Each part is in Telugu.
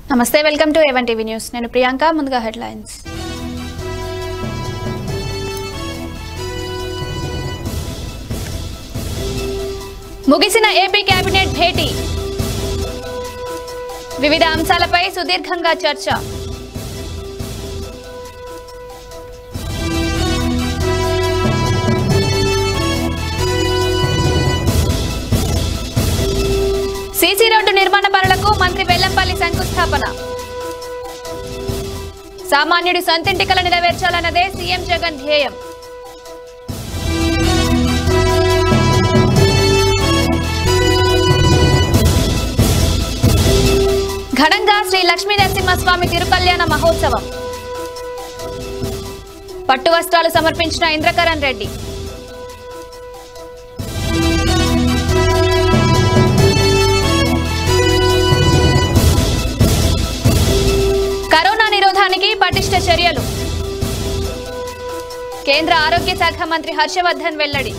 నమస్తే వెల్కమ్ టు ఎవన్ టీవీ న్యూస్ నేను ప్రియాంక ముందుగా హెడ్లైన్స్ ముగిసిన ఏపీ కేబినెట్ భేటీ వివిధ అంశాలపై సుదీర్ఘంగా చర్చ సీసీ రోడ్డు నిర్మాణ పనులకు మంత్రి వెల్లంపల్లి శంకుస్థాపన సామాన్యుడి సొంతింటికల నెరవేర్చాలన్నదే సీఎం జగన్ ధ్యేయం ఘనంగా శ్రీ లక్ష్మీ నరసింహస్వామి తిరుకల్యాణ మహోత్సవం పట్టు వస్త్రాలు సమర్పించిన ఇంద్రకరణ్ రెడ్డి కరోనా నిరోధానికి పటిష్ట చర్యలు కేంద్ర ఆరోగ్య శాఖ మంత్రి హర్షవర్ధన్ వెల్లడి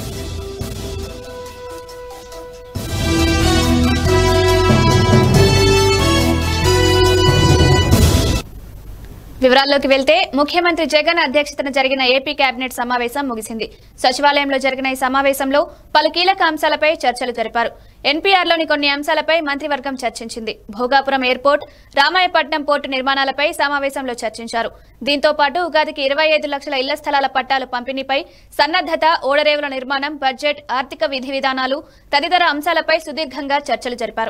వివరాల్లోకి వెళ్తే ముఖ్యమంత్రి జగన్ అధ్యక్షతన జరిగిన ఏపీ కేబినెట్ సమావేశం ముగిసింది సచివాలయంలో జరిగిన ఈ సమావేశంలో పలు కీలక అంశాలపై చర్చలు జరిపారు ఎన్పీఆర్లోని కొన్ని అంశాలపై మంత్రివర్గం చర్చించింది భోగాపురం ఎయిర్పోర్ట్ రామాయపట్నం పోర్టు నిర్మాణాలపై సమావేశంలో చర్చించారు దీంతో పాటు ఉగాదికి ఇరవై ఐదు లక్షల ఇళ్ల స్థలాల పట్టాలు పంపిణీపై సన్నద్దత ఓడరేవుల నిర్మాణం బడ్జెట్ ఆర్థిక విధి విధానాలు తదితర అంశాలపై సుదీర్ఘంగా చర్చలు జరిపారు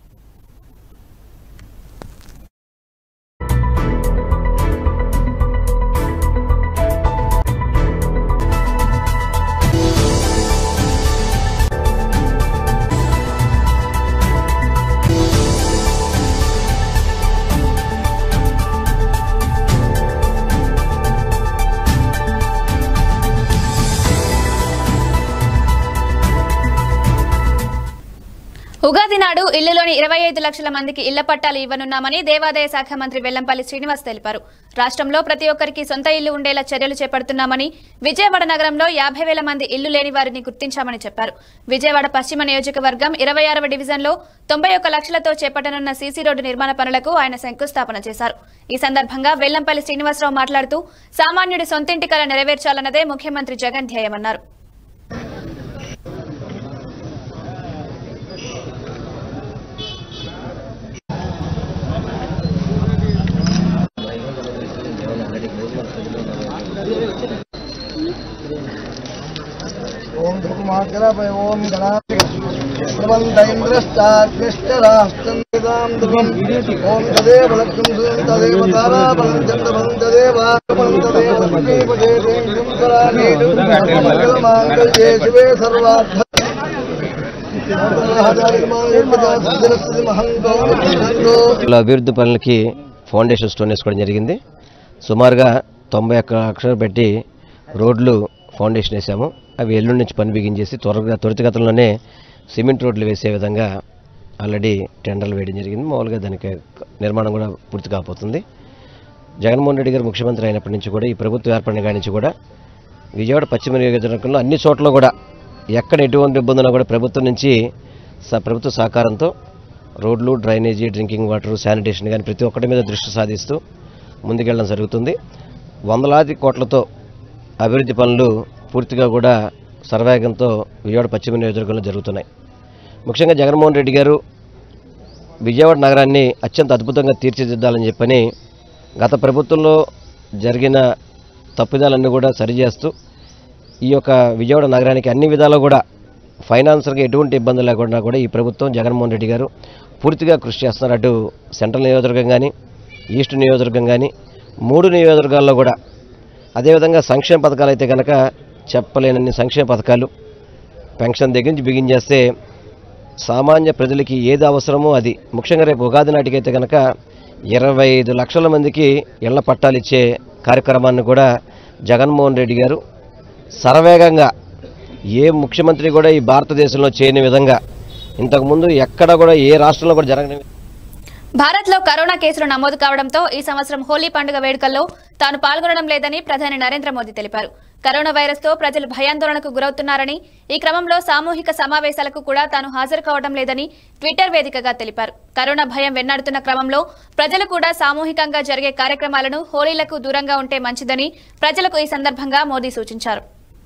ఉగాది నాడు ఇల్లులోని ఇరవై ఐదు లక్షల మందికి ఇళ్ల పట్టాలు ఇవ్వనున్నామని దేవాదాయ శాఖ మంత్రి వెల్లంపల్లి శ్రీనివాస్ తెలిపారు రాష్ట్రంలో ప్రతి ఒక్కరికి సొంత ఇల్లు ఉండేలా చర్యలు చేపడుతున్నామని విజయవాడ నగరంలో యాభై వేల మంది ఇల్లు లేని వారిని గుర్తించామని చెప్పారు విజయవాడ పశ్చిమ నియోజకవర్గం ఇరవై ఆరవ డివిజన్లో తొంభై ఒక్క లక్షలతో చేపట్టనున్న సీసీ రోడ్డు నిర్మాణ పనులకు ఆయన శంకుస్థాపన చేశారు ఈ సందర్భంగా వెల్లంపల్లి శ్రీనివాసరావు మాట్లాడుతూ సామాన్యుడి సొంతింటి కల నెరవేర్చాలన్నదే ముఖ్యమంత్రి జగన్ ధ్యేయమన్నారు ఓం ధృమాగ్రపై ఓం గణాధిపంత ఇంద్రశ్చాగ్నిష్టరాష్ట్రం ధ్రువం ఓం తదేవ లక్ష్మం సుం తదేవ తారాబలం చంద్రబలం తదేవ బలం తదేవ లక్ష్మీపదే దేం కరామి మంగళమాంగళ్యే శివే సర్వార్థ ఇలా అభివృద్ధి పనులకి ఫౌండేషన్ స్టోన్ వేసుకోవడం జరిగింది సుమారుగా తొంభై ఒక్క లక్షలు పెట్టి రోడ్లు ఫౌండేషన్ వేసాము అవి ఎల్లుండి నుంచి పని బిగించేసి త్వరగా త్వరితగతంలోనే సిమెంట్ రోడ్లు వేసే విధంగా ఆల్రెడీ టెండర్లు వేయడం జరిగింది మామూలుగా దానికి నిర్మాణం కూడా పూర్తి కాబోతుంది జగన్మోహన్ రెడ్డి గారు ముఖ్యమంత్రి అయినప్పటి నుంచి కూడా ఈ ప్రభుత్వం ఏర్పడిన కాడి నుంచి కూడా విజయవాడ పశ్చిమ నియోజకవర్గంలో అన్ని చోట్ల కూడా ఎక్కడ ఎటువంటి ఇబ్బంది ఉన్నా కూడా ప్రభుత్వం నుంచి స- ప్రభుత్వ సహకారంతో రోడ్లు డ్రైనేజీ డ్రింకింగ్ వాటర్ శానిటేషన్ కానీ ప్రతి ఒక్కటి మీద దృష్టి సాధిస్తూ ముందుకెళ్ళడం జరుగుతుంది వందలాది కోట్లతో అభివృద్ధి పనులు పూర్తిగా కూడా సర్వేగంతో విజయవాడ పశ్చిమ నియోజకవర్గంలో జరుగుతున్నాయి ముఖ్యంగా జగన్మోహన్ రెడ్డి గారు విజయవాడ నగరాన్ని అత్యంత అద్భుతంగా తీర్చిదిద్దాలని చెప్పని గత ప్రభుత్వంలో జరిగిన తప్పిదాలన్నీ కూడా సరిచేస్తూ ఈ యొక్క విజయవాడ నగరానికి అన్ని విధాలు కూడా ఫైనాన్షియల్గా ఎటువంటి ఇబ్బంది లేకుండా కూడా ఈ ప్రభుత్వం జగన్మోహన్ రెడ్డి గారు పూర్తిగా కృషి చేస్తున్నారు అటు సెంట్రల్ నియోజకవర్గం కానీ ఈస్ట్ నియోజకవర్గం కానీ మూడు నియోజకవర్గాల్లో కూడా అదేవిధంగా సంక్షేమ పథకాలు అయితే కనుక చెప్పలేనన్ని సంక్షేమ పథకాలు పెన్షన్ దగ్గర నుంచి బిగించేస్తే సామాన్య ప్రజలకి ఏది అవసరమో అది ముఖ్యంగా రేపు ఉగాది నాటికైతే కనుక ఇరవై ఐదు లక్షల మందికి ఇళ్ల పట్టాలు ఇచ్చే కార్యక్రమాన్ని కూడా జగన్మోహన్ రెడ్డి గారు సర్వేగంగా ఏ ముఖ్యమంత్రి కూడా ఈ భారతదేశంలో చేయని విధంగా ఇంతకుముందు ఎక్కడ కూడా ఏ రాష్ట్రంలో కూడా జరగని భారత్ లో కరోనా కేసులు నమోదు కావడంతో ఈ సంవత్సరం హోలీ పండుగ వేడుకల్లో తాను పాల్గొనడం లేదని ప్రధాని నరేంద్ర మోదీ తెలిపారు కరోనా వైరస్ తో ప్రజలు భయాందోళనకు గురవుతున్నారని ఈ క్రమంలో సామూహిక సమావేశాలకు కూడా తాను హాజరు కావడం లేదని ట్విట్టర్ వేదికగా తెలిపారు కరోనా భయం వెన్నాడుతున్న క్రమంలో ప్రజలు కూడా సామూహికంగా జరిగే కార్యక్రమాలను హోలీలకు దూరంగా ఉంటే మంచిదని ప్రజలకు ఈ సందర్భంగా మోదీ సూచించారు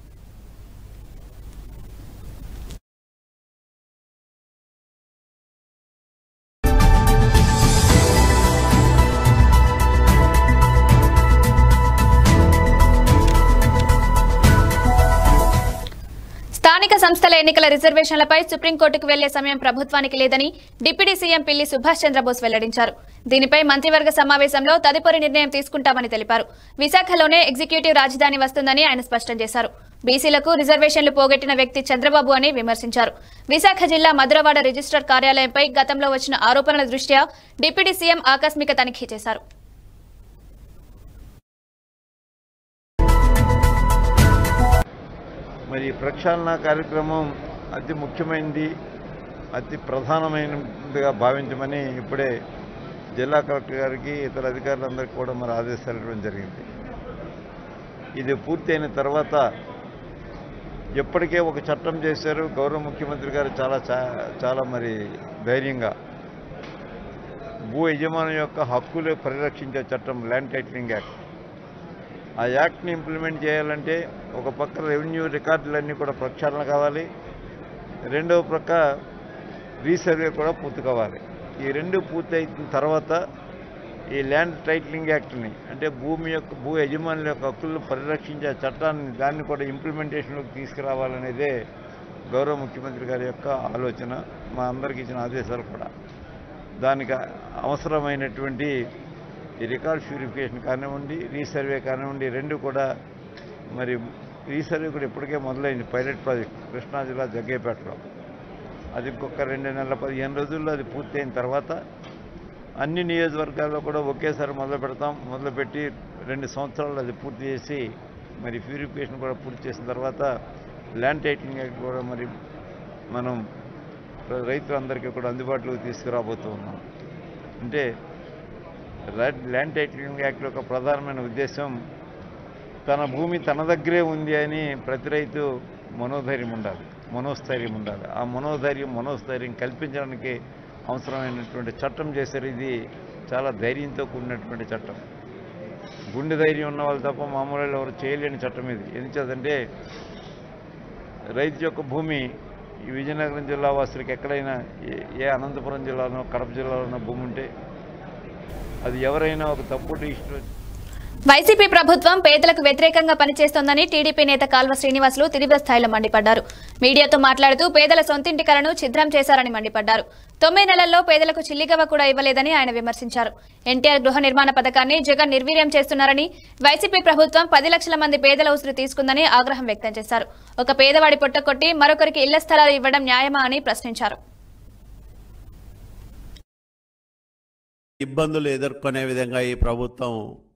స్థానిక సంస్థల ఎన్నికల రిజర్వేషన్లపై సుప్రీంకోర్టుకు వెళ్లే సమయం ప్రభుత్వానికి లేదని డిప్యూటీ సీఎం పిల్లి సుభాష్ చంద్రబోస్ వెల్లడించారు దీనిపై మంత్రివర్గ సమావేశంలో తదుపరి నిర్ణయం తీసుకుంటామని తెలిపారు విశాఖలోనే ఎగ్జిక్యూటివ్ రాజధాని వస్తుందని ఆయన స్పష్టం చేశారు బీసీలకు రిజర్వేషన్లు పోగొట్టిన వ్యక్తి చంద్రబాబు అని విమర్శించారు విశాఖ జిల్లా మధురవాడ రిజిస్ట్రార్ కార్యాలయంపై గతంలో వచ్చిన ఆరోపణల దృష్ట్యా డిప్యూటీ సీఎం ఆకస్మిక తనిఖీ చేశారు మరి ఈ ప్రక్షాళన కార్యక్రమం అతి ముఖ్యమైనది అతి ప్రధానమైనదిగా భావించమని ఇప్పుడే జిల్లా కలెక్టర్ గారికి ఇతర అధికారులందరికీ కూడా మరి ఆదేశాలు ఇవ్వడం జరిగింది ఇది పూర్తయిన తర్వాత ఎప్పటికే ఒక చట్టం చేశారు గౌరవ ముఖ్యమంత్రి గారు చాలా చా- చాలా మరి ధైర్యంగా భూ యజమాని యొక్క హక్కులు పరిరక్షించే చట్టం ల్యాండ్ టైటిలింగ్ యాక్ట్ ఆ యాక్ట్ని ఇంప్లిమెంట్ చేయాలంటే ఒక పక్క రెవెన్యూ రికార్డులన్నీ కూడా ప్రక్షాళన కావాలి రెండవ ప్రక్క రీసర్వే కూడా పూర్తి కావాలి ఈ రెండు పూర్తి అయిన తర్వాత ఈ ల్యాండ్ టైటిలింగ్ యాక్ట్ని అంటే భూమి యొక్క భూ యజమానుల యొక్క హక్కులను పరిరక్షించే చట్టాన్ని దాన్ని కూడా ఇంప్లిమెంటేషన్లోకి తీసుకురావాలనేదే గౌరవ ముఖ్యమంత్రి గారి యొక్క ఆలోచన మా అందరికి ఇచ్చిన ఆదేశాలు కూడా దానికి అవసరమైనటువంటి ఈ రికార్డ్ ప్యూరిఫికేషన్ కానివ్వండి రీసర్వే కానివ్వండి రెండు కూడా మరి రీసర్వే కూడా ఇప్పటికే మొదలైంది పైలట్ ప్రాజెక్ట్ కృష్ణా జిల్లా జగ్గేపేటలో అది ఇంకొక రెండు నెలల పదిహేను రోజుల్లో అది పూర్తయిన తర్వాత అన్ని నియోజకవర్గాల్లో కూడా ఒకేసారి మొదలు పెడతాం మొదలుపెట్టి రెండు సంవత్సరాలు అది పూర్తి చేసి మరి ప్యూరిఫికేషన్ కూడా పూర్తి చేసిన తర్వాత ల్యాండ్ టైటిలింగ్ యాక్ట్ కూడా మరి మనం రైతులందరికీ కూడా అందుబాటులోకి తీసుకురాబోతూ ఉన్నాం అంటే ల్యాండ్ ల్యాండ్ టైటిలింగ్ యాక్ట్ యొక్క ప్రధానమైన ఉద్దేశం తన భూమి తన దగ్గరే ఉంది అని ప్రతి రైతు మనోధైర్యం ఉండాలి మనోస్థైర్యం ఉండాలి ఆ మనోధైర్యం మనోస్థైర్యం కల్పించడానికి అవసరమైనటువంటి చట్టం చేశారు ఇది చాలా ధైర్యంతో కూడినటువంటి చట్టం గుండె ధైర్యం ఉన్న వాళ్ళు తప్ప మామూలు వాళ్ళు ఎవరు చేయలేని చట్టం ఇది ఎందుచేతంటే రైతు యొక్క భూమి ఈ విజయనగరం జిల్లా వాసులకి ఎక్కడైనా ఏ- ఏ అనంతపురం జిల్లాలో కడప జిల్లాలో భూమి ఉంటే అది ఎవరైనా ఒక తప్పుడు ఇష్టం వైసీపీ ప్రభుత్వం పేదలకు వ్యతిరేకంగా పనిచేస్తోందని టీడీపీ నేత కాల్వ శ్రీనివాసులు తీవ్ర స్థాయిలో మండిపడ్డారు మీడియాతో మాట్లాడుతూ పేదల సొంతింటి కలను ఛిద్రం చేశారని మండిపడ్డారు తొమ్మిది నెలల్లో పేదలకు చిల్లిగవ్వ కూడా ఇవ్వలేదని ఆయన విమర్శించారు ఎన్టీఆర్ గృహ నిర్మాణ పథకాన్ని జగన్ నిర్వీర్యం చేస్తున్నారని వైసీపీ ప్రభుత్వం పది లక్షల మంది పేదల ఉసురు తీసుకుందని ఆగ్రహం వ్యక్తం చేశారు ఒక పేదవాడి పొట్ట కొట్టి మరొకరికి ఇళ్ల స్థలాలు ఇవ్వడం న్యాయమా అని ప్రశ్నించారు ఇబ్బందులు ఎదుర్కొనే విధంగా ఈ ప్రభుత్వం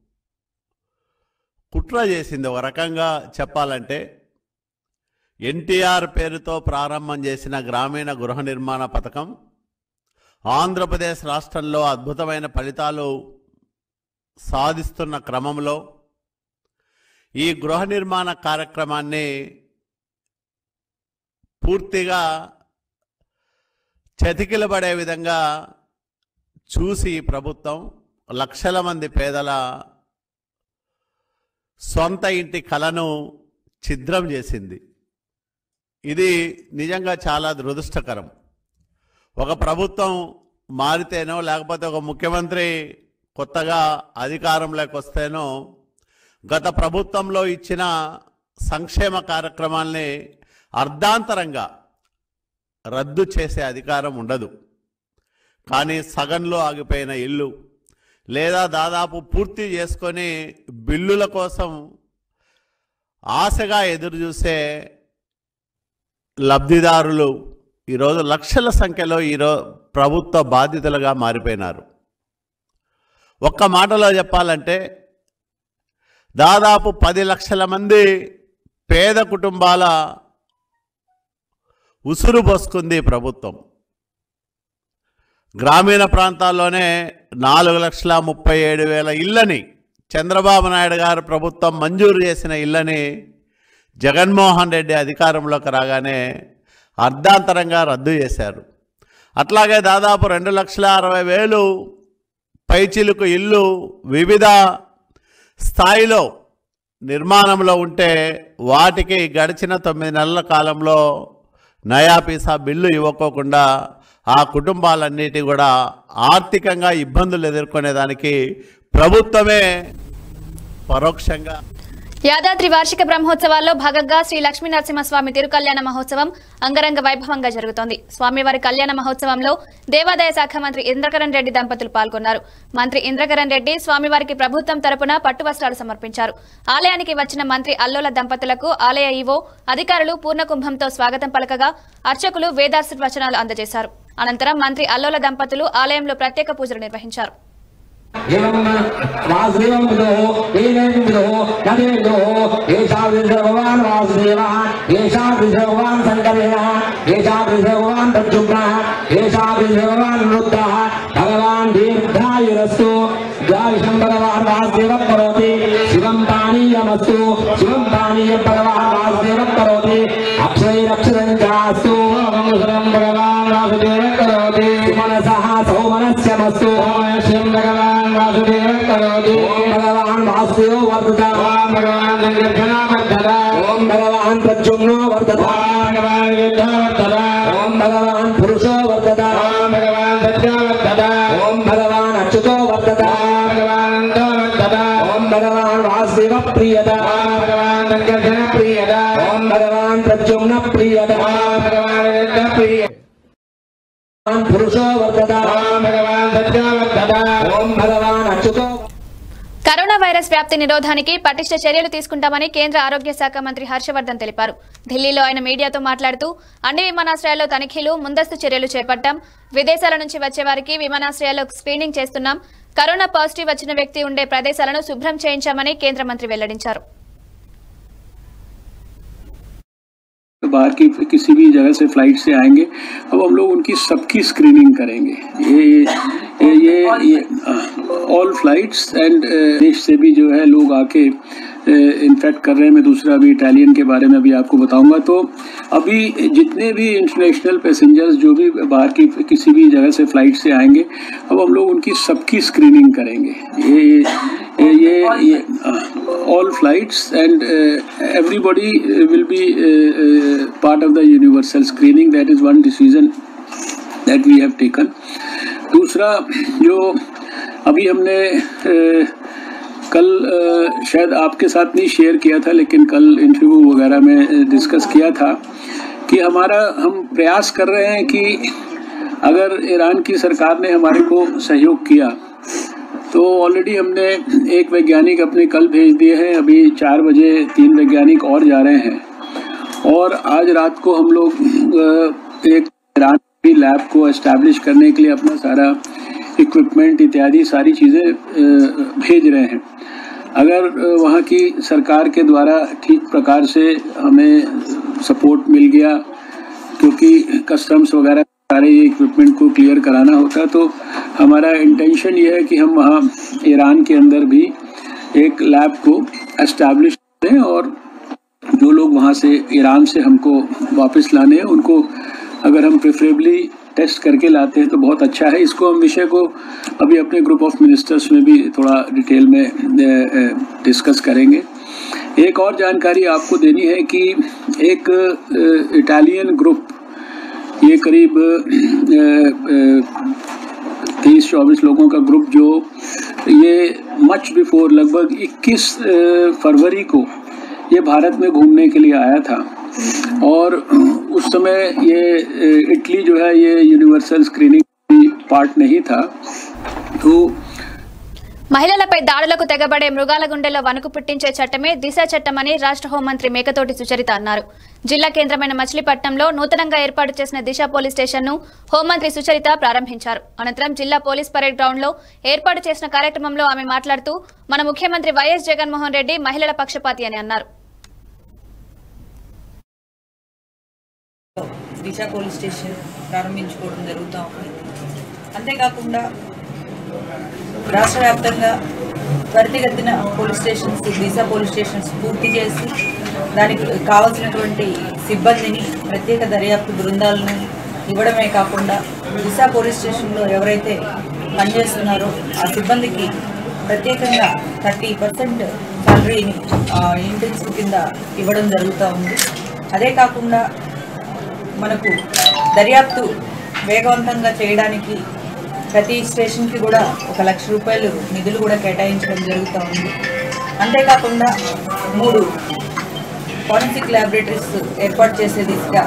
కుట్ర చేసింది ఒక రకంగా చెప్పాలంటే ఎన్టీఆర్ పేరుతో ప్రారంభం చేసిన గ్రామీణ గృహ నిర్మాణ పథకం ఆంధ్రప్రదేశ్ రాష్ట్రంలో అద్భుతమైన ఫలితాలు సాధిస్తున్న క్రమంలో ఈ గృహ నిర్మాణ కార్యక్రమాన్ని పూర్తిగా చతికిలబడే విధంగా చూసి ఈ ప్రభుత్వం లక్షల మంది పేదల సొంత ఇంటి కలను ఛిద్రం చేసింది ఇది నిజంగా చాలా దురదృష్టకరం ఒక ప్రభుత్వం మారితేనో లేకపోతే ఒక ముఖ్యమంత్రి కొత్తగా అధికారంలోకి వస్తేనో గత ప్రభుత్వంలో ఇచ్చిన సంక్షేమ కార్యక్రమాల్ని అర్ధాంతరంగా రద్దు చేసే అధికారం ఉండదు కానీ సగంలో ఆగిపోయిన ఇల్లు లేదా దాదాపు పూర్తి చేసుకొని బిల్లుల కోసం ఆశగా ఎదురు చూసే లబ్ధిదారులు ఈరోజు లక్షల సంఖ్యలో ఈరో ప్రభుత్వ బాధితులుగా మారిపోయినారు ఒక్క మాటలో చెప్పాలంటే దాదాపు పది లక్షల మంది పేద కుటుంబాల ఉసురు పోసుకుంది ఈ ప్రభుత్వం గ్రామీణ ప్రాంతాల్లోనే నాలుగు లక్షల ముప్పై ఏడు వేల ఇళ్ళని చంద్రబాబు నాయుడు గారు ప్రభుత్వం మంజూరు చేసిన ఇళ్ళని జగన్మోహన్ రెడ్డి అధికారంలోకి రాగానే అర్ధాంతరంగా రద్దు చేశారు అట్లాగే దాదాపు రెండు లక్షల అరవై వేలు పైచిలుకు ఇల్లు వివిధ స్థాయిలో నిర్మాణంలో ఉంటే వాటికి గడిచిన తొమ్మిది నెలల కాలంలో నయా పీసా బిల్లు ఇవ్వకోకుండా ఆ కుటుంబాలన్నిటి కూడా ఆర్థికంగా ఇబ్బందులు ఎదుర్కొనేదానికి ప్రభుత్వమే పరోక్షంగా యాదాద్రి వార్షిక బ్రహ్మోత్సవాల్లో భాగంగా శ్రీ లక్ష్మీ నరసింహస్వామి తిరుకల్యాణ మహోత్సవం అంగరంగ వైభవంగా జరుగుతోంది స్వామివారి కళ్యాణ మహోత్సవంలో దేవాదాయ శాఖ మంత్రి ఇంద్రకరణ్ రెడ్డి దంపతులు పాల్గొన్నారు మంత్రి ఇంద్రకరణ్ రెడ్డి స్వామివారికి ప్రభుత్వం తరపున పట్టు వస్త్రాలు సమర్పించారు ఆలయానికి వచ్చిన మంత్రి అల్లోల దంపతులకు ఆలయ ఈవో అధికారులు పూర్ణకుంభంతో స్వాగతం పలకగా అర్చకులు వేదాశీర్వచనాలు అందజేశారు అనంతరం మంత్రి అల్లోల దంపతులు ఆలయంలో ప్రత్యేక పూజలు నిర్వహించారు एवं वासुदेवं विदुः तेनेन विदुः नदेन्दुः एषा भगवान् वासुदेवः एषा भगवान् शङ्करेण एषा भगवान् प्रद्युम्नः एषा भगवान् रुद्रः भगवान् दीर्घायुरस्तु द्वाविषं भगवान् वासुदेवः करोति शिवं पानीयमस्तु शिवं पानीयं भगवान् वासुदेवः करोति अक्षयरक्षरञ्चास्तु शिवं भगवान् वासुदेवः करोति मनसः सौमनस्यमस्तु शिवं भगवान् वासुदेवः करोति ॐ भगवान् वासुदेवो वर्धता ॐ भगवान् सङ्कर्षणो वर्धता ॐ भगवान् प्रद्युम्नो वर्धता ॐ भगवान् युद्धो वर्धता ॐ भगवान् पुरुषो वर्धता ॐ भगवान् सत्यो वर्धता ॐ भगवान् अच्युतो वर्धता ॐ भगवान् अनन्तो वर्धता ॐ भगवान् वासुदेव प्रियता ॐ भगवान् सङ्कर्षण प्रियता ॐ भगवान् प्रद्युम्न प्रियता ॐ भगवान् युद्ध प्रिय भगवान् पुरुषो वर्धता ॐ भगवान् सत्यो वर्धता ॐ भगवान् अच्युतो కరోనా వైరస్ వ్యాప్తి నిరోధానికి పటిష్ట చర్యలు తీసుకుంటామని కేంద్ర ఆరోగ్య శాఖ మంత్రి హర్షవర్ధన్ తెలిపారు ఢిల్లీలో ఆయన మీడియాతో మాట్లాడుతూ అన్ని విమానాశ్రయాల్లో తనిఖీలు ముందస్తు చర్యలు చేపట్టాం విదేశాల నుంచి వచ్చే వారికి విమానాశ్రయాల్లో స్క్రీనింగ్ చేస్తున్నాం కరోనా పాజిటివ్ వచ్చిన వ్యక్తి ఉండే ప్రదేశాలను శుభ్రం చేయించామని కేంద్ర మంత్రి వెల్లడించారు बाहर की किसी भी जगह से फ्लाइट से आएंगे अब हम लोग उनकी सबकी स्क्रीनिंग करेंगे ये ये ये ये ऑल फ्लाइट्स एंड देश से भी जो है लोग आके इनफेक्ट कर रहे हैं मैं दूसरा अभी इटालियन के बारे में भी आपको बताऊंगा तो अभी जितने भी इंटरनेशनल पैसेंजर्स जो भी बाहर की किसी भी जगह से फ्लाइट से आएंगे अब हम लोग उनकी सबकी स्क्रीनिंग करेंगे ये ये ये ये all flights and uh, everybody uh, will be uh, uh, part of the universal screening that is one decision that we have taken दूसरा जो अभी हमने uh, कल uh, शायद आपके साथ नहीं शेयर किया था लेकिन कल इंटरव्यू वगैरह में डिस्कस किया था कि हमारा हम प्रयास कर रहे हैं कि अगर ईरान की सरकार ने हमारे को सहयोग किया तो ऑलरेडी हमने एक वैज्ञानिक अपने कल भेज दिए हैं अभी चार बजे तीन वैज्ञानिक और जा रहे हैं और आज रात को हम लोग अ, एक ईरान की लैब को एस्टैब्लिश करने के लिए अपना सारा इक्विपमेंट इत्यादि सारी चीज़ें अ, भेज रहे हैं अगर अ, वहाँ की सरकार के द्वारा ठीक प्रकार से हमें सपोर्ट मिल गया क्योंकि कस्टम्स वगैरह सारे ये इक्विपमेंट को क्लियर कराना होता तो हमारा इंटेंशन ये है कि हम वहाँ ईरान के अंदर भी एक लैब को एस्टैब्लिश करें और जो लोग वहाँ से ईरान से हमको वापस लाने हैं उनको अगर हम प्रेफरेबली टेस्ट करके लाते हैं तो बहुत अच्छा है इसको हम विषय को अभी अपने ग्रुप ऑफ मिनिस्टर्स में भी थोड़ा डिटेल में डिस्कस करेंगे एक और जानकारी आपको देनी है कि एक अ, इटालियन ग्रुप ये करीब तेईस चौबीस लोगों का ग्रुप जो ये मच बिफोर लगभग 21 फरवरी को ये भारत में घूमने के लिए आया था और उस समय ये अ, इटली जो है ये यूनिवर्सल स्क्रीनिंग पार्ट नहीं था तो మహిళలపై దాడులకు తెగబడే మృగాల గుండెల్లో వణుకు పుట్టించే చట్టమే దిశ చట్టమని రాష్ట్ర హోంమంత్రి మేకతోటి సుచరిత అన్నారు జిల్లా కేంద్రమైన మచిలీపట్నంలో నూతనంగా ఏర్పాటు చేసిన దిశ పోలీస్ స్టేషన్ను హోంమంత్రి సుచరిత ప్రారంభించారు అనంతరం జిల్లా పోలీస్ పరేడ్ గ్రౌండ్లో ఏర్పాటు చేసిన కార్యక్రమంలో ఆమె మాట్లాడుతూ మన ముఖ్యమంత్రి వైఎస్ జగన్మోహన్ రెడ్డి మహిళల పక్షపాతి అని అన్నారు దిశ పోలీస్ స్టేషన్ ప్రారంభించుకోవడం జరుగుతూ ఉంది అంతేకాకుండా రాష్ట్ర వ్యాప్తంగా త్వరితగతిన police stations Disha police stations పూర్తి చేసి దానికి కావాల్సినటువంటి సిబ్బందిని ప్రత్యేక దర్యాప్తు బృందాలను ఇవ్వడమే కాకుండా దిశ పోలీస్ స్టేషన్లో ఎవరైతే పనిచేస్తున్నారో ఆ సిబ్బందికి ప్రత్యేకంగా థర్టీ పర్సెంట్ శాలరీని ఇంటెన్సివ్ కింద ఇవ్వడం జరుగుతూ ఉంది అదే కాకుండా మనకు దర్యాప్తు వేగవంతంగా చేయడానికి ప్రతి స్టేషన్కి కూడా ఒక లక్ష రూపాయలు నిధులు కూడా కేటాయించడం జరుగుతూ ఉంది అంతేకాకుండా మూడు ఫారెన్సిక్ ల్యాబొరేటరీస్ ఏర్పాటు చేసే దిశగా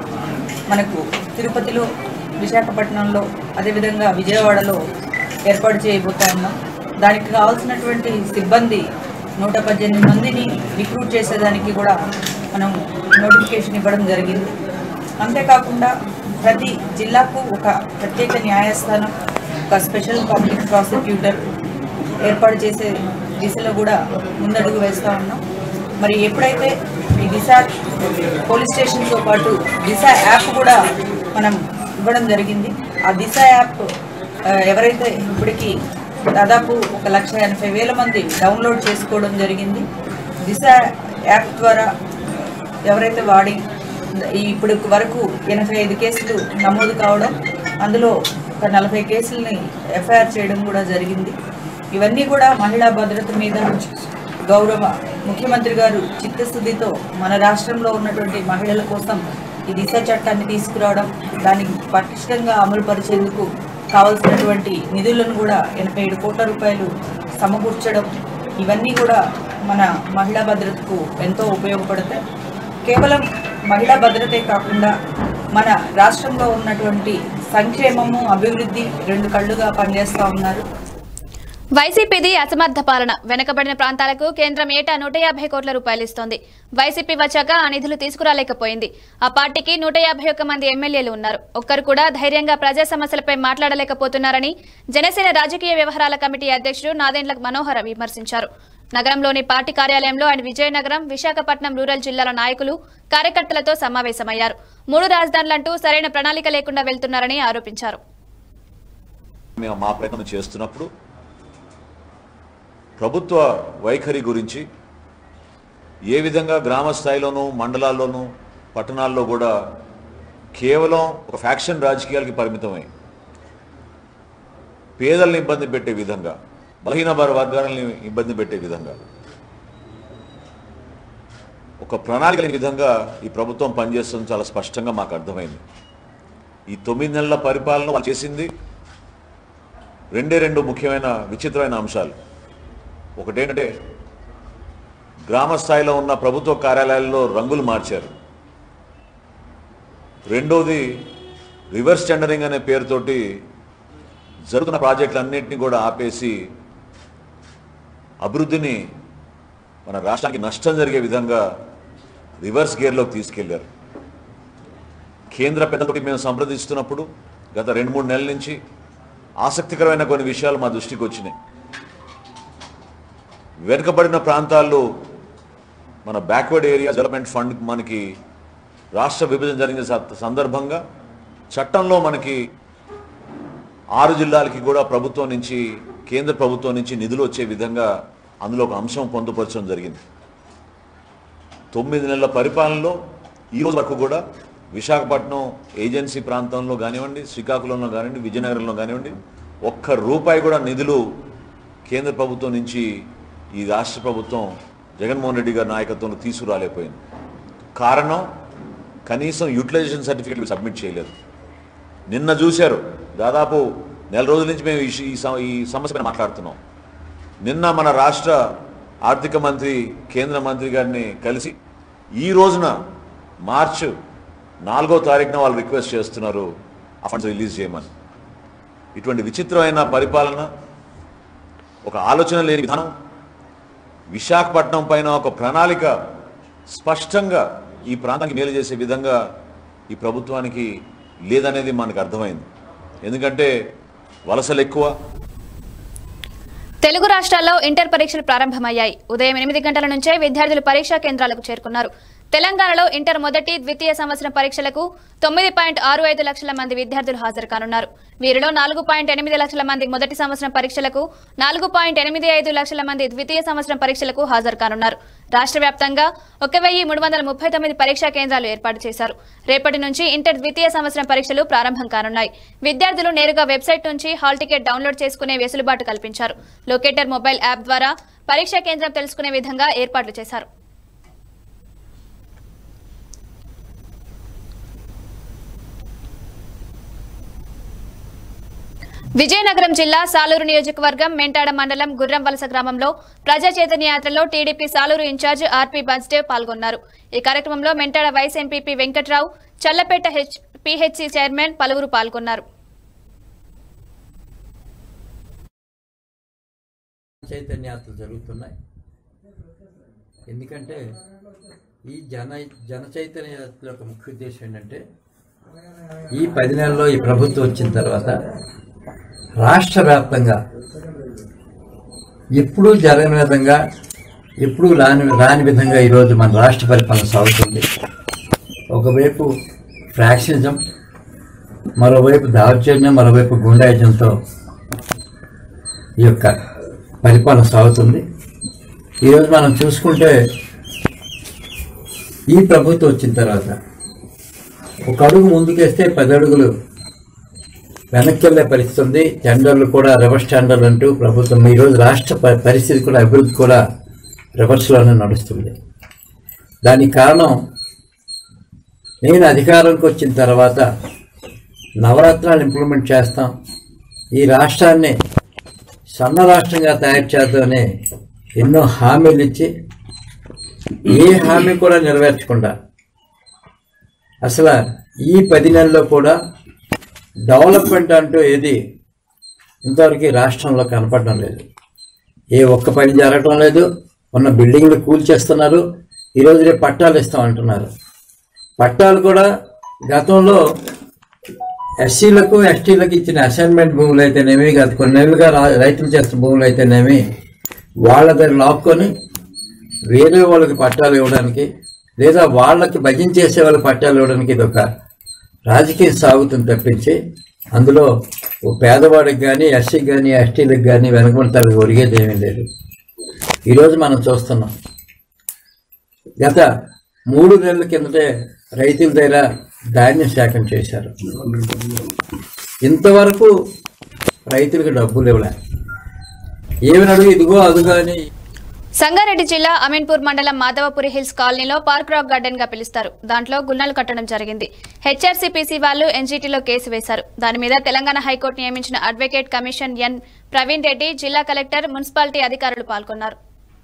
మనకు తిరుపతిలో విశాఖపట్నంలో అదేవిధంగా విజయవాడలో ఏర్పాటు చేయబోతా ఉన్నాం దానికి కావాల్సినటువంటి సిబ్బంది నూట పద్దెనిమిది మందిని రిక్రూట్ చేసేదానికి కూడా మనం నోటిఫికేషన్ ఇవ్వడం జరిగింది అంతేకాకుండా ప్రతి జిల్లాకు ఒక ప్రత్యేక న్యాయస్థానం ఒక స్పెషల్ పబ్లిక్ ప్రాసిక్యూటర్ ఏర్పాటు చేసే దిశలో కూడా ముందడుగు వేస్తూ ఉన్నాం మరి ఎప్పుడైతే ఈ దిశ పోలీస్ స్టేషన్తో పాటు దిశ యాప్ కూడా మనం ఇవ్వడం జరిగింది ఆ దిశ యాప్ ఆ, ఎవరైతే ఇప్పటికీ దాదాపు ఒక లక్ష ఎనభై వేల మంది డౌన్లోడ్ చేసుకోవడం జరిగింది దిశ యాప్ ద్వారా ఎవరైతే వాడి ఈ ఇప్పుడు వరకు ఎనభై ఐదు కేసులు నమోదు కావడం అందులో ఒక నలభై కేసుల్ని ఎఫ్ఐఆర్ చేయడం కూడా జరిగింది ఇవన్నీ కూడా మహిళా భద్రత మీద గౌరవ ముఖ్యమంత్రి గారు చిత్తశుద్ధితో మన రాష్ట్రంలో ఉన్నటువంటి మహిళల కోసం ఈ దిశ చట్టాన్ని తీసుకురావడం దాన్ని పటిష్టంగా అమలు పరిచేందుకు కావాల్సినటువంటి నిధులను కూడా ఎనభై ఏడు కోట్ల రూపాయలు సమకూర్చడం ఇవన్నీ కూడా మన మహిళా భద్రతకు ఎంతో ఉపయోగపడతాయి కేవలం మహిళా భద్రతే కాకుండా మన రాష్ట్రంలో ఉన్నటువంటి సంక్షేమము అభివృద్ధి రెండు కళ్ళుగా పనిచేస్తూ ఉన్నారు వైసీపీది అసమర్థ పాలన వెనుకబడిన ప్రాంతాలకు కేంద్రం ఏటా నూట యాభై కోట్ల రూపాయలు ఇస్తోంది వైసీపీ వచ్చాక ఆ నిధులు తీసుకురాలేకపోయింది ఆ పార్టీకి నూట యాభై ఒక్క మంది ఎమ్మెల్యేలు ఉన్నారు ఒక్కరు కూడా ధైర్యంగా ప్రజా సమస్యలపై మాట్లాడలేకపోతున్నారని జనసేన రాజకీయ వ్యవహారాల కమిటీ అధ్యక్షుడు నాదెండ్ల మనోహర విమర్శించారు నగరంలోని పార్టీ కార్యాలయంలో ఆయన విజయనగరం విశాఖపట్నం రూరల్ జిల్లాల నాయకులు కార్యకర్తలతో సమావేశమయ్యారు మూడు రాజధానులంటూ సరైన ప్రణాళిక లేకుండా వెళ్తున్నారని ఆరోపించారు మేము మా ప్రయత్నం చేస్తున్నప్పుడు ప్రభుత్వ వైఖరి గురించి ఏ విధంగా గ్రామ స్థాయిలోనూ మండలాల్లోనూ పట్టణాల్లో కూడా కేవలం ఒక ఫ్యాక్షన్ రాజకీయాలకి పరిమితమై పేదల్ని ఇబ్బంది పెట్టే విధంగా బలహీన వారి వర్గాలని ఇబ్బంది పెట్టే విధంగా ఒక ప్రణాళిక లేని విధంగా ఈ ప్రభుత్వం పనిచేస్తుంది చాలా స్పష్టంగా మాకు అర్థమైంది ఈ తొమ్మిది నెలల పరిపాలన వాళ్ళు చేసింది రెండే రెండు ముఖ్యమైన విచిత్రమైన అంశాలు ఒకటేంటంటే గ్రామ స్థాయిలో ఉన్న ప్రభుత్వ కార్యాలయాల్లో రంగులు మార్చారు రెండోది రివర్స్ టెండరింగ్ అనే పేరుతోటి జరుగుతున్న ప్రాజెక్టులన్నింటినీ కూడా ఆపేసి అభివృద్ధిని మన రాష్ట్రానికి నష్టం జరిగే విధంగా రివర్స్ గేర్లోకి తీసుకెళ్లారు కేంద్ర పెద్దలతోటి మేము సంప్రదిస్తున్నప్పుడు గత రెండు మూడు నెలల నుంచి ఆసక్తికరమైన కొన్ని విషయాలు మా దృష్టికి వచ్చినాయి వెనుకబడిన ప్రాంతాల్లో మన బ్యాక్వర్డ్ ఏరియా డెవలప్మెంట్ ఫండ్ మనకి రాష్ట్ర విభజన జరిగిన స- సందర్భంగా చట్టంలో మనకి ఆరు జిల్లాలకి కూడా ప్రభుత్వం నుంచి కేంద్ర ప్రభుత్వం నుంచి నిధులు వచ్చే విధంగా అందులో ఒక అంశం పొందుపరచడం జరిగింది తొమ్మిది నెలల పరిపాలనలో ఈ రోజు వరకు కూడా విశాఖపట్నం ఏజెన్సీ ప్రాంతంలో కానివ్వండి శ్రీకాకుళంలో కానివ్వండి విజయనగరంలో కానివ్వండి ఒక్క రూపాయి కూడా నిధులు కేంద్ర ప్రభుత్వం నుంచి ఈ రాష్ట్ర ప్రభుత్వం జగన్మోహన్ రెడ్డి గారి నాయకత్వంలో తీసుకురాలేకపోయింది కారణం కనీసం యూటిలైజేషన్ సర్టిఫికేట్ సబ్మిట్ చేయలేదు నిన్న చూశారు దాదాపు నెల రోజుల నుంచి మేము ఈ ష- ఈ సమ- ఈ సమస్య మీద మాట్లాడుతున్నాం నిన్న మన రాష్ట్ర ఆర్థిక మంత్రి కేంద్ర మంత్రి గారిని కలిసి ఈ రోజున మార్చ్ నాలుగో తారీఖున వాళ్ళు రిక్వెస్ట్ చేస్తున్నారు ఆ ఫండ్స్ రిలీజ్ చేయమని ఇటువంటి విచిత్రమైన పరిపాలన ఒక ఆలోచన లేని విధానం విశాఖపట్నం పైన ఒక ప్రణాళిక స్పష్టంగా ఈ ప్రాంతానికి మేలు చేసే విధంగా ఈ ప్రభుత్వానికి లేదనేది మనకు అర్థమైంది ఎందుకంటే వలసలు ఎక్కువ తెలుగు రాష్ట్రాల్లో ఇంటర్ పరీక్షలు ప్రారంభమయ్యాయి ఉదయం ఎనిమిది గంటల నుంచే విద్యార్థులు పరీక్షా కేంద్రాలకు చేరుకున్నారు తెలంగాణలో ఇంటర్ మొదటి ద్వితీయ సంవత్సరం పరీక్షలకు తొమ్మిది పాయింట్ ఆరు ఐదు లక్షల మంది విద్యార్థులు హాజరు కానున్నారు వీరిలో నాలుగు పాయింట్ ఎనిమిది లక్షల మంది మొదటి సంవత్సరం పరీక్షలకు నాలుగు పాయింట్ ఎనిమిది ఐదు లక్షల మంది ద్వితీయ సంవత్సరం పరీక్షలకు హాజరు కానున్నారు రాష్ట్ర వ్యాప్తంగా ఒక వెయ్యి మూడు వందల ముప్పై తొమ్మిది పరీక్షా కేంద్రాలు ఏర్పాటు చేశారు రేపటి నుంచి ఇంటర్ ద్వితీయ సంవత్సరం పరీక్షలు ప్రారంభం కానున్నాయి విద్యార్థులు నేరుగా వెబ్సైట్ నుంచి హాల్ టికెట్ డౌన్లోడ్ చేసుకునే వెసులుబాటు కల్పించారు లొకేటర్ మొబైల్ యాప్ ద్వారా పరీక్షా కేంద్రం తెలుసుకునే విధంగా ఏర్పాట్లు చేశారు విజయనగరం జిల్లా సాలూరు నియోజకవర్గం మెంటాడ మండలం గుర్రం వలస గ్రామంలో ప్రజా చైతన్య యాత్రలో టీడీపీ సాలూరు ఇన్ఛార్జ్ ఆర్పీ బన్స్డేవ్ పాల్గొన్నారు ఈ కార్యక్రమంలో Mentada vice MPP Venkatrao Challapeta H PHC chairman పలువురు పాల్గొన్నారు చైతన్యాత్రలు జరుగుతున్నాయి ఎందుకంటే ఈ జన జన చైతన్య యాత్ర యొక్క ముఖ్య ఉద్దేశం ఏంటంటే ఈ పది నెలల్లో ఈ ప్రభుత్వం వచ్చిన తర్వాత రాష్ట్ర వ్యాప్తంగా ఎప్పుడూ జరగని విధంగా ఎప్పుడూ రాని రాని విధంగా ఈరోజు మన రాష్ట్ర పరిపాలన సాగుతుంది ఒకవైపు ఫ్రాక్షనిజం మరోవైపు దౌర్జన్యం మరోవైపు గుండాయిజంతో ఈ యొక్క పరిపాలన సాగుతుంది ఈరోజు మనం చూసుకుంటే ఈ ప్రభుత్వం వచ్చిన తర్వాత ఒక అడుగు ముందుకేస్తే పది అడుగులు వెనక్కి వెళ్ళే పరిస్థితి ఉంది టెండర్లు కూడా రివర్స్ టెండర్లు అంటూ ప్రభుత్వం ఈరోజు రాష్ట్ర ప- పరిస్థితి కూడా అభివృద్ధి కూడా రివర్స్లోనే నడుస్తుంది దానికి కారణం నేను అధికారంకి వచ్చిన తర్వాత నవరత్నాలు ఇంప్లిమెంట్ చేస్తాం ఈ రాష్ట్రాన్ని సన్న రాష్ట్రంగా తయారు చేద్దామని ఎన్నో హామీలు ఇచ్చి ఏ హామీ కూడా నెరవేర్చకుండా అసలు ఈ పది నెలల్లో కూడా డెవలప్మెంట్ అంటూ ఏది ఇంతవరకు ఈ రాష్ట్రంలో కనపడడం లేదు ఏ ఒక్క పని జరగటం లేదు ఉన్న బిల్డింగ్లు కూల్చేస్తున్నారు ఈరోజు రేపు పట్టాలు ఇస్తాం అంటున్నారు పట్టాలు కూడా గతంలో ఎస్సీలకు ఎస్టీలకు ఇచ్చిన అసైన్మెంట్ భూములు అయితేనేమి గత కొన్నేళ్లుగా రా- రైతులు చేస్తున్న భూములు అయితేనేమి వాళ్ళ దగ్గర లాక్కొని వేరే వాళ్ళకి పట్టాలు ఇవ్వడానికి లేదా వాళ్ళకి భజన చేసే వాళ్ళకి పట్టాలు ఇవ్వడానికి ఇది ఒక రాజకీయం సాగుతుంది తప్పించి అందులో ఓ పేదవాడికి కానీ ఎస్సీకి కానీ ఎస్టీలకు కానీ వెనకబడతానికి ఒరిగేది ఏమీ లేదు ఈరోజు మనం చూస్తున్నాం గత మూడు నెలల కిందటే రైతుల దగ్గర ధాన్యం సేకరణ చేశారు ఇంతవరకు రైతులకు డబ్బులు ఇవ్వలే ఏమి అడుగు ఇదిగో అదుగో అని సంగారెడ్డి జిల్లా అమీన్పూర్ మండలం మాధవపురి హిల్స్ కాలనీలో పార్క్ రాక్ గార్డెన్ గా పిలుస్తారు దాంట్లో గున్నాలు కట్టడం జరిగింది హెచ్ఆర్సీపీసీ వాళ్ళు ఎన్జీటీలో కేసు వేశారు దాని మీద తెలంగాణ హైకోర్టు నియమించిన advocate commission N Praveen Reddy జిల్లా కలెక్టర్ మున్సిపాలిటీ అధికారులు పాల్గొన్నారు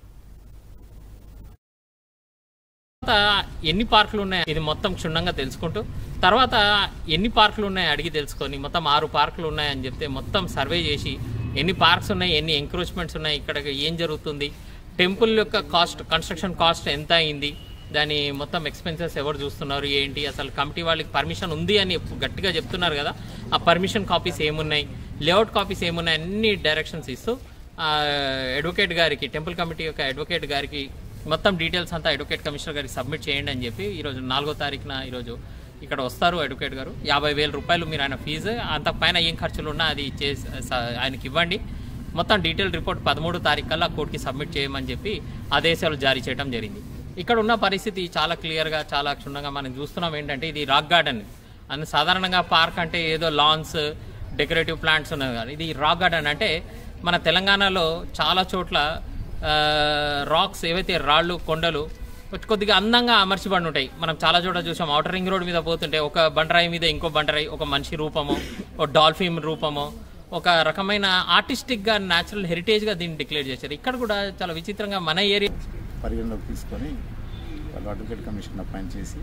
తర్వాత ఎన్ని పార్కులు ఉన్నాయి ఇది మొత్తం క్షుణ్ణంగా తెలుసుకుంటూ తర్వాత ఎన్ని పార్కులు ఉన్నాయి అడిగి తెలుసుకొని మొత్తం ఆరు పార్కులు ఉన్నాయని చెప్తే మొత్తం సర్వే చేసి ఎన్ని పార్క్స్ ఉన్నాయి ఎన్ని ఎంక్రోచ్మెంట్స్ ఉన్నాయి ఇక్కడ ఏం జరుగుతుంది టెంపుల్ యొక్క కాస్ట్ కన్స్ట్రక్షన్ కాస్ట్ ఎంత అయింది దాని మొత్తం ఎక్స్పెన్సెస్ ఎవరు చూస్తున్నారు ఏంటి అసలు కమిటీ వాళ్ళకి పర్మిషన్ ఉంది అని ఎప్పు- గట్టిగా చెప్తున్నారు కదా ఆ పర్మిషన్ కాపీస్ ఏమున్నాయి లేఅవుట్ కాపీస్ ఏమున్నాయి అన్ని డైరెక్షన్స్ ఇస్తూ ఆ, అడ్వకేట్ గారికి టెంపుల్ కమిటీ యొక్క అడ్వకేట్ గారికి మొత్తం డీటెయిల్స్ అంతా అడ్వకేట్ కమిషనర్ గారికి సబ్మిట్ చేయండి అని చెప్పి ఈరోజు నాలుగో తారీఖున ఈరోజు ఇక్కడ వస్తారు అడ్వకేట్ గారు యాభై వేల రూపాయలు మీరు ఆయన ఫీజు అంత పైన ఏం ఖర్చులు ఉన్నా అది చేసి స- ఆయనకి ఇవ్వండి మొత్తం డీటెయిల్ రిపోర్ట్ పదమూడు తారీఖు కల్లా కోర్టుకి సబ్మిట్ చేయమని చెప్పి ఆదేశాలు జారీ చేయడం జరిగింది ఇక్కడ ఉన్న పరిస్థితి చాలా క్లియర్గా చాలా క్షుణ్ణంగా మనం చూస్తున్నాం ఏంటంటే ఇది రాక్ గార్డెన్ అని సాధారణంగా పార్క్ అంటే ఏదో లాన్స్ డెకరేటివ్ ప్లాంట్స్ ఉన్నది కానీ ఇది రాక్ గార్డెన్ అంటే మన తెలంగాణలో చాలా చోట్ల రాక్స్ ఏవైతే రాళ్ళు కొండలు కొద్ది- కొద్దిగా అందంగా అమర్చబడి ఉంటాయి మనం చాలా చోట్ల చూసాం అవుటర్ రింగ్ రోడ్ మీద పోతుంటే ఒక బండరాయి మీద ఇంకో బండరాయి ఒక మనిషి రూపము ఒక డాల్ఫిన్ రూపము ఒక రకమైన ఆర్టిస్టిక్గా న్యాచురల్ హెరిటేజ్గా దీన్ని డిక్లేర్ చేశారు ఇక్కడ కూడా చాలా విచిత్రంగా మన ఏరియా పరిగణలోకి తీసుకొని వాళ్ళు అడ్వకేట్ కమిషన్ అపాయింట్ చేసి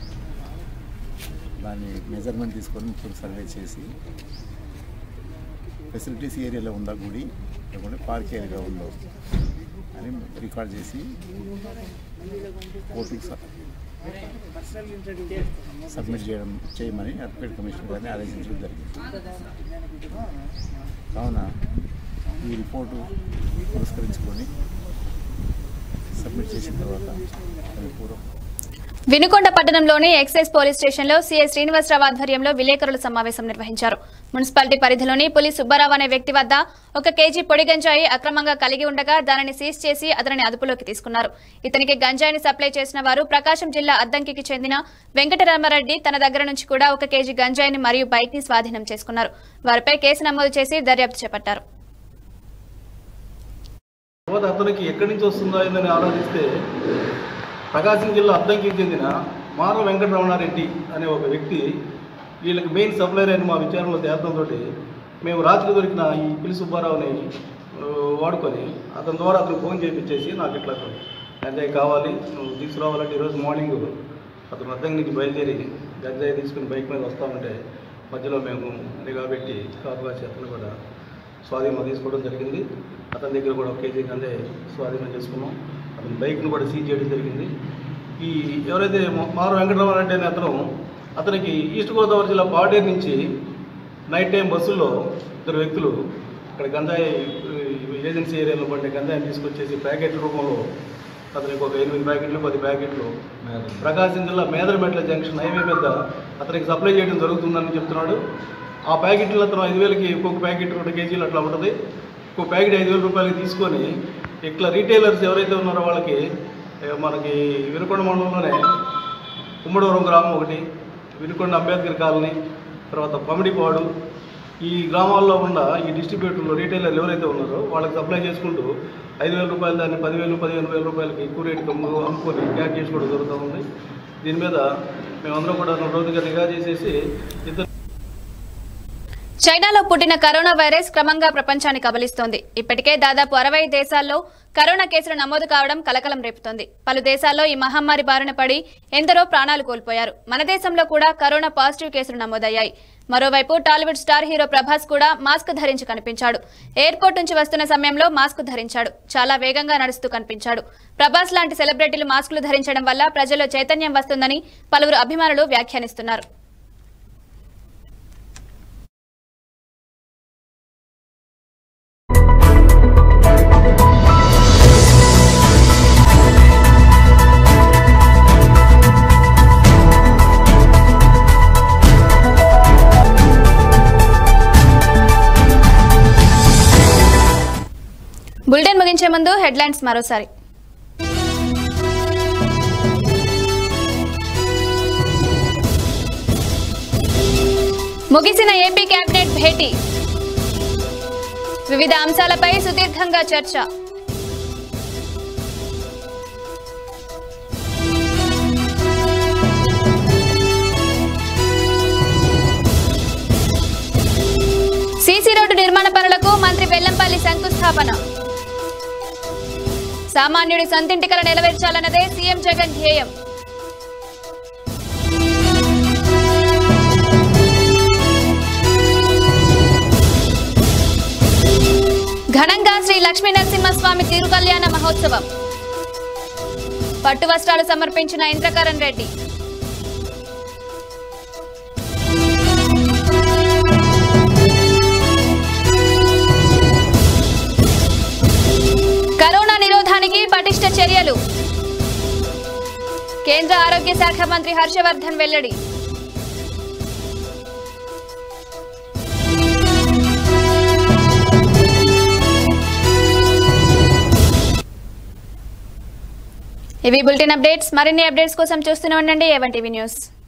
దాన్ని మెజర్మెంట్ తీసుకొని ఇప్పుడు సర్వే చేసి ఫెసిలిటీస్ ఏరియాలో ఉందా గుడి లేకుంటే పార్క్ ఏరియా ఉందో అని రికార్డ్ చేసి కోర్టుకు స- సబ్మిట్ చేయడం చేయమని అడ్వకేట్ కమిషన్ గారిని ఆదేశించడం జరిగింది కావున ఈ రిపోర్టు పురస్కరించుకొని సబ్మిట్ చేసిన తర్వాత దాని పూర్వం వినుకొండ పట్టణంలోని ఎక్సైజ్ పోలీస్ స్టేషన్లో సీఐ శ్రీనివాసరావు ఆధ్వర్యంలో విలేకరుల సమావేశం నిర్వహించారు మున్సిపాలిటీ పరిధిలోని పులి సుబ్బారావు అనే వ్యక్తి వద్ద ఒక కేజీ పొడి గంజాయి అక్రమంగా కలిగి ఉండగా దానిని సీజ్ చేసి అతనిని అదుపులోకి తీసుకున్నారు ఇతనికి గంజాయిని సప్లై చేసిన వారు ప్రకాశం జిల్లా అద్దంకికి చెందిన వెంకటరామారెడ్డి తన దగ్గర నుంచి కూడా ఒక కేజీ గంజాయిని మరియు బైక్ ని స్వాధీనం చేసుకున్నారు వారిపై కేసు నమోదు చేసి దర్యాప్తు చేపట్టారు తర్వాత అతనికి ఎక్కడి నుంచి వస్తుందో అని ఆలోచిస్తే ప్రకాశం జిల్లా అద్దంకి చెందిన మార వెంకటరమణారెడ్డి అనే ఒక వ్యక్తి వీళ్ళకి మెయిన్ సప్లైర్ అయిన మా విచారణలో తేడంతో మేము రాత్రి దొరికిన ఈ పిలి సుబ్బారావుని ఆ, వాడుకొని అతని ద్వారా అతను ఫోన్ చేయించేసి నాకు ఇట్లా గంజాయి కావాలి నువ్వు తీసుకురావాలంటే ఈరోజు మార్నింగ్ అతను అద్దంకి నుంచి బయలుదేరి గంజాయి తీసుకుని బైక్ మీద వస్తూ ఉంటే మధ్యలో మేము నిఘా పెట్టి కాపు కాసి అతను కూడా స్వాధీనం తీసుకోవడం జరిగింది అతని దగ్గర కూడా ఒక కేజీ గంజాయి స్వాధీనం చేసుకున్నాం అతని బైక్ను కూడా సీజ్ చేయడం జరిగింది ఈ ఎవరైతే మారు వెంకటరామారెడ్డి అనే అతను అతనికి ఈస్ట్ గోదావరి జిల్లా పాడేరు నుంచి నైట్ టైం బస్సుల్లో ఇద్దరు వ్యక్తులు ఇక్కడ గంజాయి ఈ ఏజెన్సీ ఏరియాలో పడిన గంజాయిని తీసుకొచ్చేసి ప్యాకెట్ రూపంలో అతనికి ఒక ఎనిమిది ప్యాకెట్లు పది ప్యాకెట్లు ప్రకాశం జిల్లా మేదరమెట్ల జంక్షన్ హైవే మీద అతనికి సప్లై చేయడం జరుగుతుందని చెప్తున్నాడు ఆ ప్యాకెట్లు అతను ఐదు వేలకి ఒక్కొక్క ప్యాకెట్ రెండు కేజీలు అట్లా ఉంటుంది ఒక్కొక్క ప్యాకెట్ ఐదు వేల రూపాయలకి తీసుకొని ఇట్లా రీటైలర్స్ ఎవరైతే ఉన్నారో వాళ్ళకి ఏ, మనకి వినుకొండ మండలంలోనే ఉమ్మడవరం గ్రామం ఒకటి వినుకొండ అంబేద్కర్ కాలనీ తర్వాత పమిడిపాడు ఈ గ్రామాల్లో ఉన్న ఈ డిస్ట్రిబ్యూటర్లు రీటైలర్లు ఎవరైతే ఉన్నారో వాళ్ళకి సప్లై చేసుకుంటూ ఐదు వేల రూపాయలు దాన్ని పదివేలు పదిహేను వేల రూపాయలకి ఎక్కువ రేటుకి అమ్ము అమ్ముకొని క్యాష్ చేసుకోవడం జరుగుతూ ఉంది దీని మీద మేమందరం కూడా రోజుగా నిఘా చేసేసి ఇద్దరు చైనాలో పుట్టిన కరోనా వైరస్ క్రమంగా ప్రపంచాన్ని కబలిస్తోంది ఇప్పటికే దాదాపు అరవై దేశాల్లో కరోనా కేసులు నమోదు కావడం కలకలం రేపుతోంది పలు దేశాల్లో ఈ మహమ్మారి బారిన పడి ఎందరో ప్రాణాలు కోల్పోయారు మన దేశంలో కూడా కరోనా పాజిటివ్ కేసులు నమోదయ్యాయి మరోవైపు టాలీవుడ్ స్టార్ హీరో ప్రభాస్ కూడా మాస్క్ ధరించి కనిపించాడు ఎయిర్పోర్ట్ నుంచి వస్తున్న సమయంలో మాస్క్ ధరించాడు చాలా వేగంగా నడుస్తూ కనిపించాడు ప్రభాస్ లాంటి సెలబ్రిటీలు మాస్కులు ధరించడం వల్ల ప్రజల్లో చైతన్యం వస్తుందని పలువురు అభిమానులు వ్యాఖ్యానిస్తున్నారు బులెటిన్ ముగించే ముందు హెడ్లైన్స్ మరోసారి ముగిసిన ఏపీ కేబినెట్ భేటీ వివిధ అంశాలపై సుదీర్ఘంగా చర్చ సీసీ రోడ్డు నిర్మాణ పనులకు మంత్రి వెల్లంపల్లి శంకుస్థాపన సామాన్యుడి సొంతింటి కల నెరవేర్చాలన్నదే సీఎం జగన్ ధ్యేయం ఘనంగా శ్రీ లక్ష్మీ నరసింహస్వామి తిరుకల్యాణ మహోత్సవం పట్టు వస్త్రాలు సమర్పించిన ఇంద్రకరణ్ రెడ్డి కరోనా నిరోధానికి పటిష్ట చర్యలు కేంద్ర ఆరోగ్య శాఖ మంత్రి హర్షవర్ధన్ వెల్లడి ఇవి బులెటిన్ అప్డేట్స్ మరిన్ని అప్డేట్స్ కోసం చూస్తూనే ఉండండి ఏవన్ టీవీ న్యూస్